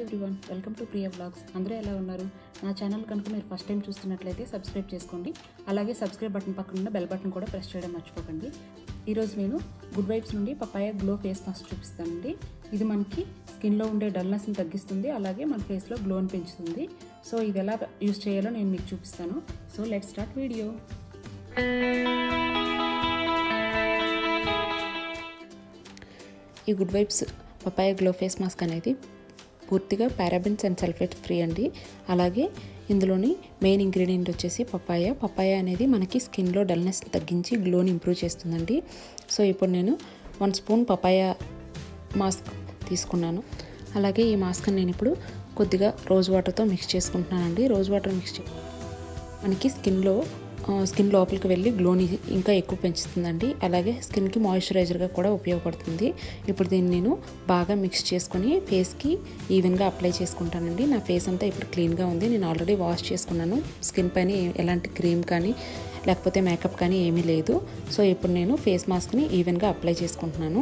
everyone welcome to Priya vlogs అందరూ ఎలా ఉన్నారు నా ఛానల్ కనుక మీరు ఫస్ట్ టైం చూస్తున్నట్లయితే సబ్స్క్రైబ్ చేసుకోండి అలాగే సబ్స్క్రైబ్ బటన్ పక్కన ఉన్న బెల్ బటన్ కూడా ప్రెస్ చేయడం మర్చిపోకండి ఈరోజు నేను గుడ్ వైబ్స్ నుండి పపాయ గ్లో ఫేస్ మాస్క్ చూపిస్తానండి ఇది మనకి స్కిన్లో ఉండే డల్నెస్ని తగ్గిస్తుంది అలాగే మన ఫేస్లో గ్లోని పెంచుతుంది సో ఇది ఎలా యూస్ చేయాలో నేను మీకు చూపిస్తాను సో లెట్ స్టార్ట్ వీడియో ఈ good vibes papaya glow face mask అనేది పూర్తిగా పారాబిన్స్ అండ్ సల్ఫేట్ ఫ్రీ అండి అలాగే ఇందులోని మెయిన్ ఇంగ్రీడియంట్ వచ్చేసి పపాయ పపాయ అనేది మనకి స్కిన్లో డల్నెస్ తగ్గించి గ్లోని ఇంప్రూవ్ చేస్తుందండి సో ఇప్పుడు నేను వన్ స్పూన్ పపాయ మాస్క్ తీసుకున్నాను అలాగే ఈ మాస్క్ నేను ఇప్పుడు కొద్దిగా రోజ్ వాటర్తో మిక్స్ చేసుకుంటున్నానండి రోజ్ వాటర్ మిక్స్ చే మనకి స్కిన్లో స్కిన్ లోపలికి వెళ్ళి గ్లోని ఇంకా ఎక్కువ పెంచుతుందండి అలాగే స్కిన్కి మాయిశ్చరైజర్గా కూడా ఉపయోగపడుతుంది ఇప్పుడు దీన్ని నేను బాగా మిక్స్ చేసుకొని ఫేస్కి ఈవెన్గా అప్లై చేసుకుంటానండి నా ఫేస్ అంతా ఇప్పుడు క్లీన్గా ఉంది నేను ఆల్రెడీ వాష్ చేసుకున్నాను స్కిన్ పైన ఎలాంటి క్రీమ్ కానీ లేకపోతే మేకప్ కానీ ఏమీ లేదు సో ఇప్పుడు నేను ఫేస్ మాస్క్ని ఈవెన్గా అప్లై చేసుకుంటున్నాను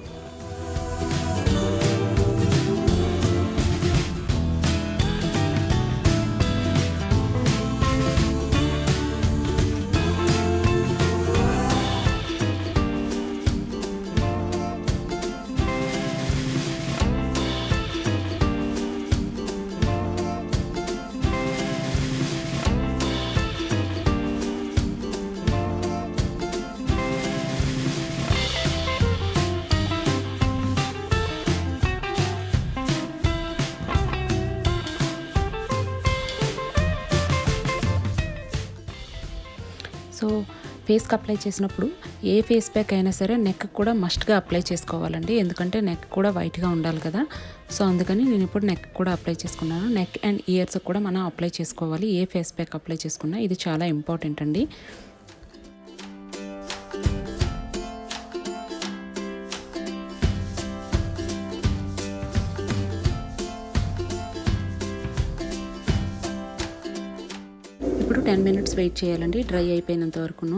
సో ఫేస్కి అప్లై చేసినప్పుడు ఏ ఫేస్ ప్యాక్ అయినా సరే నెక్ కూడా మస్ట్గా అప్లై చేసుకోవాలండి ఎందుకంటే నెక్ కూడా వైట్గా ఉండాలి కదా సో అందుకని నేను ఇప్పుడు నెక్ కూడా అప్లై చేసుకున్నాను నెక్ అండ్ ఇయర్స్ కూడా మనం అప్లై చేసుకోవాలి ఏ ఫేస్ ప్యాక్ అప్లై చేసుకున్నా ఇది చాలా ఇంపార్టెంట్ అండి ఇప్పుడు టెన్ మినిట్స్ వెయిట్ చేయాలండి డ్రై అయిపోయినంత వరకును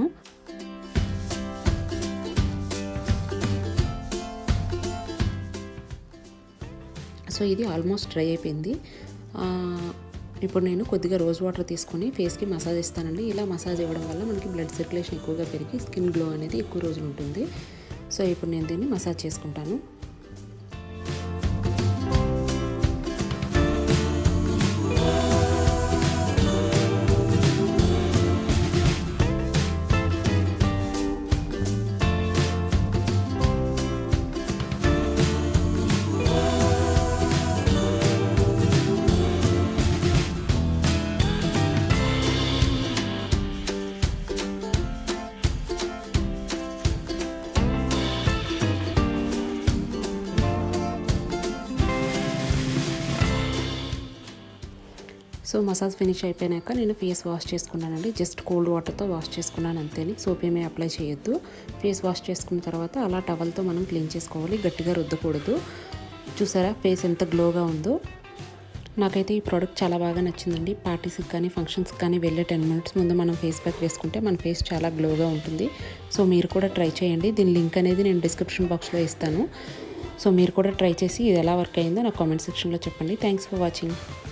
సో ఇది ఆల్మోస్ట్ డ్రై అయిపోయింది ఇప్పుడు నేను కొద్దిగా రోజ్ వాటర్ తీసుకొని ఫేస్కి మసాజ్ ఇస్తానండి ఇలా మసాజ్ ఇవ్వడం వల్ల మనకి బ్లడ్ సర్క్యులేషన్ ఎక్కువగా పెరిగి స్కిన్ గ్లో అనేది ఎక్కువ రోజులు ఉంటుంది సో ఇప్పుడు నేను దీన్ని మసాజ్ చేసుకుంటాను సో మసాజ్ ఫినిష్ అయిపోయాక నేను ఫేస్ వాష్ చేసుకున్నానండి జస్ట్ కోల్డ్ వాటర్తో వాష్ చేసుకున్నాను అంతేని సోప్ ఏమీ అప్లై చేయొద్దు ఫేస్ వాష్ చేసుకున్న తర్వాత అలా టవల్తో మనం క్లీన్ చేసుకోవాలి గట్టిగా రుద్దకూడదు చూసారా ఫేస్ ఎంత గ్లోగా ఉందో నాకైతే ఈ ప్రోడక్ట్ చాలా బాగా నచ్చిందండి పార్టీస్కి కానీ ఫంక్షన్స్కి కానీ వెళ్ళే టెన్ మినిట్స్ ముందు మనం ఫేస్ ప్యాక్ వేసుకుంటే మన ఫేస్ చాలా గ్లోగా ఉంటుంది సో మీరు కూడా ట్రై చేయండి దీని లింక్ అనేది నేను డిస్క్రిప్షన్ బాక్స్లో ఇస్తాను సో మీరు కూడా ట్రై చేసి ఇది ఎలా వర్క్ అయిందో నాకు కామెంట్ సెక్షన్లో చెప్పండి థ్యాంక్స్ ఫర్ వాచింగ్